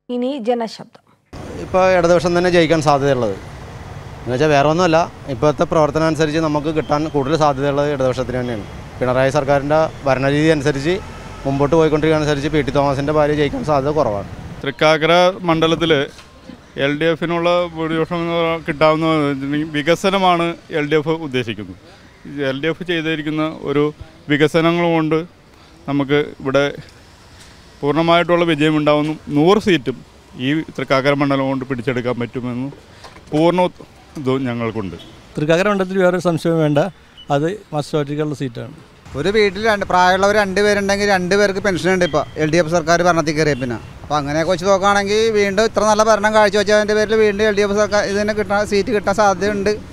ഇനി ജനശബ്ദം ഇപ്പോൾ ഇടതുപക്ഷം തന്നെ ജയിക്കാൻ സാധ്യതയുള്ളത് എന്ന് വെച്ചാൽ വേറെ ഒന്നുമല്ല ഇപ്പോഴത്തെ പ്രവർത്തനം അനുസരിച്ച് നമുക്ക് കിട്ടാൻ കൂടുതൽ സാധ്യതയുള്ളത് ഇടതുപക്ഷത്തിന് തന്നെയാണ് പിണറായി സർക്കാരിൻ്റെ ഭരണരീതി അനുസരിച്ച് മുമ്പോട്ട് പോയിക്കൊണ്ടിരിക്കുന്നതനുസരിച്ച് പി ടി തോമസിൻ്റെ ഭാര്യ ജയിക്കാൻ സാധ്യത കുറവാണ് തൃക്കാക്കര മണ്ഡലത്തിൽ എൽ ഡി എഫിനുള്ള ഭൂരിപക്ഷം എന്ന് പറഞ്ഞാൽ കിട്ടാവുന്ന വെച്ചിട്ടുണ്ടെങ്കിൽ വികസനമാണ് എൽ ഡി എഫ് ഉദ്ദേശിക്കുന്നത് എൽ ഡി എഫ് ചെയ്തിരിക്കുന്ന ഒരു വികസനങ്ങൾ കൊണ്ട് നമുക്ക് ഇവിടെ പൂർണ്ണമായിട്ടുള്ള വിജയം ഉണ്ടാവുന്നു നൂറ് സീറ്റും ഈ തൃക്കാക്കര മണ്ഡലം കൊണ്ട് പിടിച്ചെടുക്കാൻ പറ്റുമെന്ന് പൂർണ്ണ ഇതും ഞങ്ങൾക്കുണ്ട് തൃക്കാക്കര മണ്ഡലത്തിൽ വേറൊരു സംശയം വേണ്ട അത് മസ്റ്റോറ്റിക്കുള്ള സീറ്റാണ് ഒരു വീട്ടിൽ രണ്ട് പ്രായമുള്ളവർ രണ്ട് പേരുണ്ടെങ്കിൽ രണ്ട് പേർക്ക് പെൻഷൻ ഉണ്ട് ഇപ്പോൾ എൽ ഡി എഫ് സർക്കാർ ഭരണത്തിൽ കയറിയ പിന്നെ അപ്പോൾ അങ്ങനെയൊക്കെ വെച്ച് നോക്കുകയാണെങ്കിൽ വീണ്ടും ഇത്ര നല്ല ഭരണം കാഴ്ചവെച്ചതിൻ്റെ പേരിൽ വീണ്ടും എൽ ഡി എഫ് സർക്കാർ ഇതിന് കിട്ടാൻ സീറ്റ് കിട്ടാൻ സാധ്യതയുണ്ട്